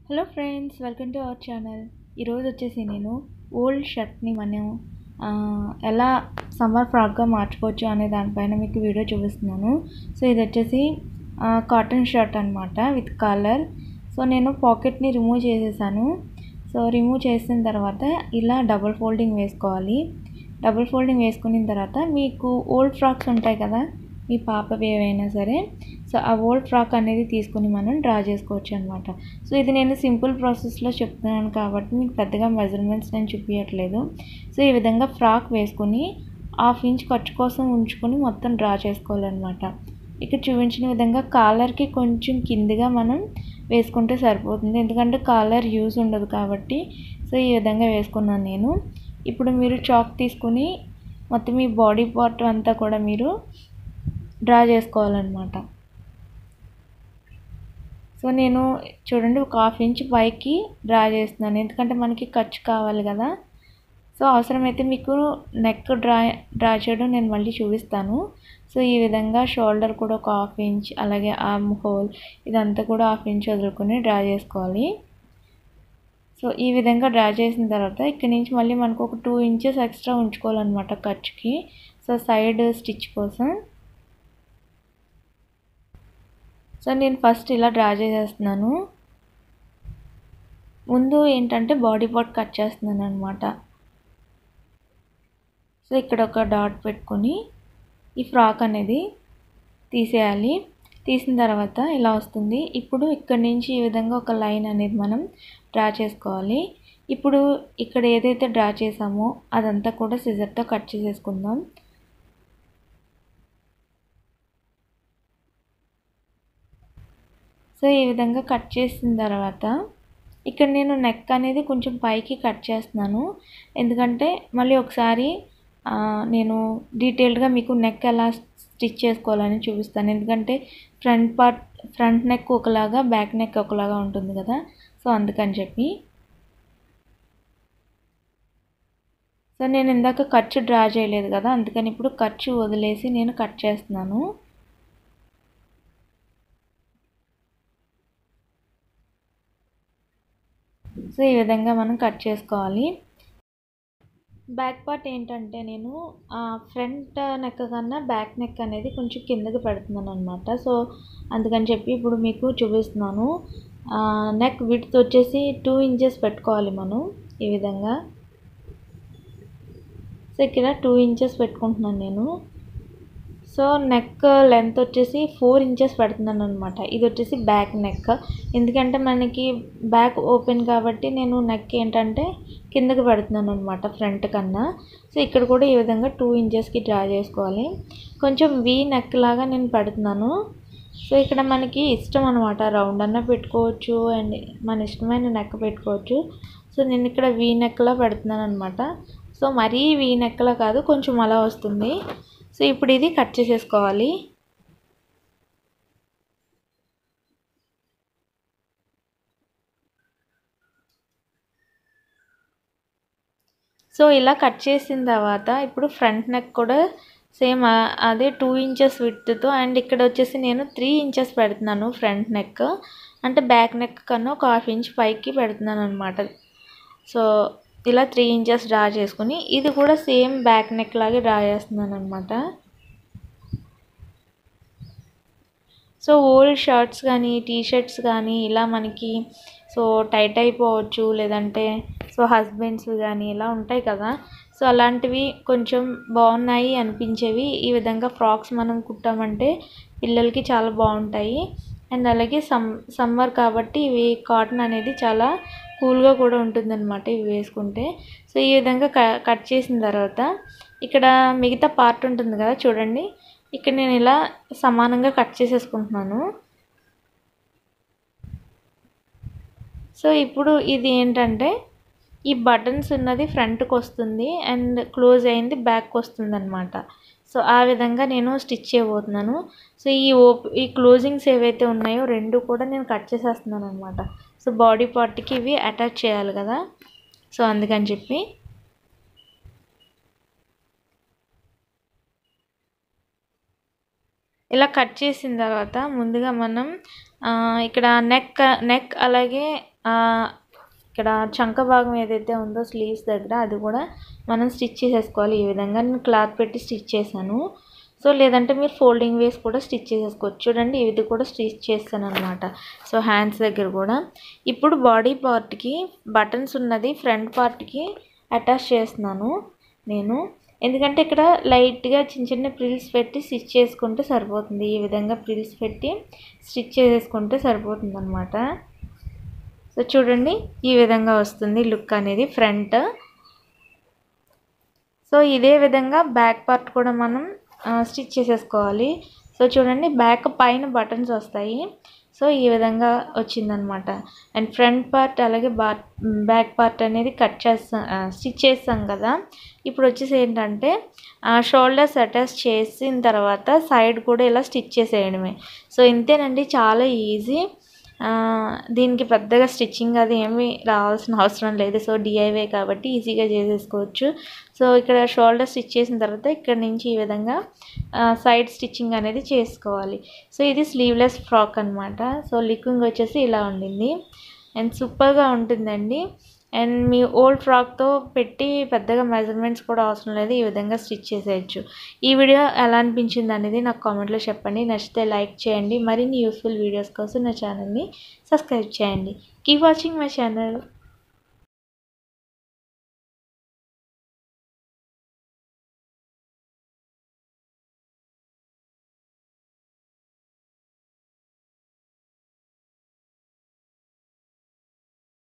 hello friends welcome to our channel ఈరోజు వచ్చేసి నేను ఓల్డ్ షర్ట్ని మనం ఆ, ఎలా సమ్మర్ ఫ్రాక్గా మార్చుకోవచ్చు అనే దానిపైన మీకు వీడియో చూపిస్తున్నాను సో ఇది వచ్చేసి ఆ, కాటన్ షర్ట్ అనమాట విత్ కాలర్ సో నేను పాకెట్ని రిమూవ్ చేసేసాను సో రిమూవ్ చేసిన తర్వాత ఇలా డబుల్ ఫోల్డింగ్ వేసుకోవాలి డబుల్ ఫోల్డింగ్ వేసుకున్న తర్వాత మీకు ఓల్డ్ ఫ్రాక్స్ ఉంటాయి కదా మీ పాపవి ఏవైనా సరే సో ఆ ఓల్డ్ ఫ్రాక్ అనేది తీసుకుని మనం డ్రా చేసుకోవచ్చు అనమాట సో ఇది నేను సింపుల్ ప్రాసెస్లో చెప్తున్నాను కాబట్టి మీకు పెద్దగా మెజర్మెంట్స్ నేను చూపించట్లేదు సో ఈ విధంగా ఫ్రాక్ వేసుకుని హాఫ్ ఇంచ్ ఖర్చు కోసం ఉంచుకొని మొత్తం డ్రా చేసుకోవాలన్నమాట ఇక్కడ చూపించిన విధంగా కాలర్కి కొంచెం కిందిగా మనం వేసుకుంటే సరిపోతుంది ఎందుకంటే కాలర్ యూజ్ ఉండదు కాబట్టి సో ఈ విధంగా వేసుకున్నాను నేను ఇప్పుడు మీరు చాక్ తీసుకుని మొత్తం ఈ బాడీ పార్ట్ అంతా కూడా మీరు డ్రా చేసుకోవాలన్నమాట సో నేను చూడండి ఒక హాఫ్ ఇంచ్ పైకి డ్రా చేస్తున్నాను ఎందుకంటే మనకి ఖర్చు కావాలి కదా సో అవసరమైతే మీకు నెక్ డ్రా డ్రా చేయడం నేను మళ్ళీ చూపిస్తాను సో ఈ విధంగా షోల్డర్ కూడా ఒక హాఫ్ ఇంచ్ అలాగే ఆర్మ్ హోల్ ఇదంతా కూడా హాఫ్ ఇంచ్ వదులుకొని డ్రా చేసుకోవాలి సో ఈ విధంగా డ్రా చేసిన తర్వాత ఇక్కడ నుంచి మళ్ళీ మనకు ఒక టూ ఇంచెస్ ఎక్స్ట్రా ఉంచుకోవాలన్నమాట ఖర్చుకి సో సైడ్ స్టిచ్ కోసం సో నేను ఫస్ట్ ఇలా డ్రా చేసేస్తున్నాను ముందు ఏంటంటే బాడీ పార్ట్ కట్ చేస్తున్నాను అనమాట సో ఇక్కడ ఒక డాట్ పెట్టుకొని ఈ ఫ్రాక్ అనేది తీసేయాలి తీసిన తర్వాత ఇలా వస్తుంది ఇప్పుడు ఇక్కడ నుంచి ఈ విధంగా ఒక లైన్ అనేది మనం డ్రా చేసుకోవాలి ఇప్పుడు ఇక్కడ ఏదైతే డ్రా చేసామో అదంతా కూడా సిజర్తో కట్ చేసేసుకుందాం సో ఈ విధంగా కట్ చేసిన తర్వాత ఇక్కడ నేను నెక్ అనేది కొంచెం పైకి కట్ చేస్తున్నాను ఎందుకంటే మళ్ళీ ఒకసారి నేను డీటెయిల్డ్గా మీకు నెక్ ఎలా స్టిచ్ చేసుకోవాలని చూపిస్తాను ఎందుకంటే ఫ్రంట్ పార్ట్ ఫ్రంట్ నెక్ ఒకలాగా బ్యాక్ నెక్ ఒకలాగా ఉంటుంది కదా సో అందుకని చెప్పి సో నేను ఇందాక ఖర్చు డ్రా చేయలేదు కదా అందుకని ఇప్పుడు ఖర్చు వదిలేసి నేను కట్ చేస్తున్నాను సో ఈ విధంగా మనం కట్ చేసుకోవాలి బ్యాక్ పార్ట్ ఏంటంటే నేను ఫ్రంట్ నెక్ కన్నా బ్యాక్ నెక్ అనేది కొంచెం కిందకి పెడుతున్నాను అనమాట సో అందుకని చెప్పి ఇప్పుడు మీకు చూపిస్తున్నాను నెక్ విడ్త్ వచ్చేసి టూ ఇంచెస్ పెట్టుకోవాలి మనం ఈ విధంగా సో ఇక్కడ టూ ఇంచెస్ పెట్టుకుంటున్నాను నేను సో నెక్ లెంత్ వచ్చేసి ఫోర్ ఇంచెస్ పెడుతున్నాను అనమాట ఇది వచ్చేసి బ్యాక్ నెక్ ఎందుకంటే మనకి బ్యాక్ ఓపెన్ కాబట్టి నేను నెక్ ఏంటంటే కిందకి పెడుతున్నాను అనమాట ఫ్రంట్ కన్నా సో ఇక్కడ కూడా ఈ విధంగా టూ ఇంచెస్కి డ్రా చేసుకోవాలి కొంచెం వీ నెక్ లాగా నేను పెడుతున్నాను సో ఇక్కడ మనకి ఇష్టం అనమాట రౌండ్ అన్న పెట్టుకోవచ్చు అండ్ మన ఇష్టమైన నెక్ పెట్టుకోవచ్చు సో నేను ఇక్కడ వీ నెక్లా పెడుతున్నాను అనమాట సో మరీ వీ నెక్లా కాదు కొంచెం అలా వస్తుంది సో ఇప్పుడు ఇది కట్ చేసేసుకోవాలి సో ఇలా కట్ చేసిన తర్వాత ఇప్పుడు ఫ్రంట్ నెక్ కూడా సేమ్ అదే టూ ఇంచెస్ విడ్త్తో అండ్ ఇక్కడ వచ్చేసి నేను త్రీ ఇంచెస్ పెడుతున్నాను ఫ్రంట్ నెక్ అంటే బ్యాక్ నెక్ కన్నా ఒక హాఫ్ ఇంచ్ పైకి పెడుతున్నాను అనమాట సో ఇలా త్రీ ఇంచెస్ డ్రా చేసుకుని ఇది కూడా సేమ్ బ్యాక్ నెక్ లాగే డ్రా చేస్తున్నాను అనమాట సో ఓల్డ్ షర్ట్స్ కానీ టీ షర్ట్స్ కానీ ఇలా మనకి సో టైట్ అయిపోవచ్చు లేదంటే సో హస్బెండ్స్ కానీ ఇలా ఉంటాయి కదా సో అలాంటివి కొంచెం బాగున్నాయి అనిపించేవి ఈ విధంగా ఫ్రాక్స్ మనం కుట్టామంటే పిల్లలకి చాలా బాగుంటాయి అండ్ అలాగే సమ్ సమ్మర్ కాబట్టి ఇవి కాటన్ అనేది చాలా కూల్గా కూడా ఉంటుందన్నమాట ఇవి వేసుకుంటే సో ఈ విధంగా కట్ చేసిన తర్వాత ఇక్కడ మిగతా పార్ట్ ఉంటుంది కదా చూడండి ఇక్కడ నేను ఇలా సమానంగా కట్ చేసేసుకుంటున్నాను సో ఇప్పుడు ఇది ఏంటంటే ఈ బటన్స్ ఉన్నది ఫ్రంట్కి వస్తుంది అండ్ క్లోజ్ అయింది బ్యాక్ వస్తుంది అనమాట సో ఆ విధంగా నేను స్టిచ్ చేయబోతున్నాను సో ఈ ఓప్ ఈ క్లోజింగ్స్ ఏవైతే ఉన్నాయో రెండు కూడా నేను కట్ చేసేస్తున్నాను అనమాట సో బాడీ పార్ట్కి ఇవి అటాచ్ చేయాలి కదా సో అందుకని చెప్పి ఇలా కట్ చేసిన తర్వాత ముందుగా మనం ఇక్కడ నెక్ నెక్ అలాగే ఇక్కడ చంక భాగం ఏదైతే ఉందో స్లీవ్స్ దగ్గర అది కూడా మనం స్టిచ్ చేసేసుకోవాలి ఈ విధంగా నేను క్లాత్ పెట్టి స్టిచ్ చేశాను సో లేదంటే మీరు ఫోల్డింగ్ వేసి కూడా స్టిచ్ చేసేసుకోవచ్చు చూడండి ఇది కూడా స్టిచ్ చేస్తాను అనమాట సో హ్యాండ్స్ దగ్గర కూడా ఇప్పుడు బాడీ పార్ట్కి బటన్స్ ఉన్నది ఫ్రంట్ పార్ట్కి అటాచ్ చేస్తున్నాను నేను ఎందుకంటే ఇక్కడ లైట్గా చిన్న చిన్న ప్రిల్స్ పెట్టి స్టిచ్ చేసుకుంటే సరిపోతుంది ఈ విధంగా ప్రిల్స్ పెట్టి స్టిచ్ చేసేసుకుంటే సరిపోతుంది అనమాట సో చూడండి ఈ విధంగా వస్తుంది లుక్ అనేది ఫ్రంట్ సో ఇదే విధంగా బ్యాక్ పార్ట్ కూడా మనం స్టిచ్ చేసేసుకోవాలి సో చూడండి బ్యాక్ పైన బటన్స్ వస్తాయి సో ఈ విధంగా వచ్చిందనమాట అండ్ ఫ్రంట్ పార్ట్ అలాగే బా బ్యాక్ పార్ట్ అనేది కట్ చేస్తాం స్టిచ్ చేస్తాం కదా ఇప్పుడు వచ్చేసి ఏంటంటే షోల్డర్స్ అటాచ్ చేసిన తర్వాత సైడ్ కూడా ఇలా స్టిచ్ చేసేయడమే సో ఇంతేనండి చాలా ఈజీ దీనికి పెద్దగా స్టిచ్చింగ్ అది ఏమీ రావాల్సిన అవసరం లేదు సో డిఐవే కాబట్టి ఈజీగా చేసేసుకోవచ్చు సో ఇక్కడ షోల్డర్ స్టిచ్ చేసిన తర్వాత ఇక్కడ నుంచి ఈ విధంగా సైడ్ స్టిచ్చింగ్ అనేది చేసుకోవాలి సో ఇది స్లీవ్లెస్ ఫ్రాక్ అనమాట సో లిక్వింగ్ వచ్చేసి ఇలా ఉండింది అండ్ సూపర్గా ఉంటుందండి అండ్ మీ ఓల్డ్ ఫ్రాక్తో పెట్టి పెద్దగా మెజర్మెంట్స్ కూడా అవసరం లేదు ఈ విధంగా స్టిచ్ చేసేయచ్చు ఈ వీడియో ఎలా అనిపించింది అనేది నాకు కామెంట్లో చెప్పండి నచ్చితే లైక్ చేయండి మరిన్ని యూస్ఫుల్ వీడియోస్ కోసం నా ఛానల్ని సబ్స్క్రైబ్ చేయండి కీప్ వాచింగ్ మై ఛానల్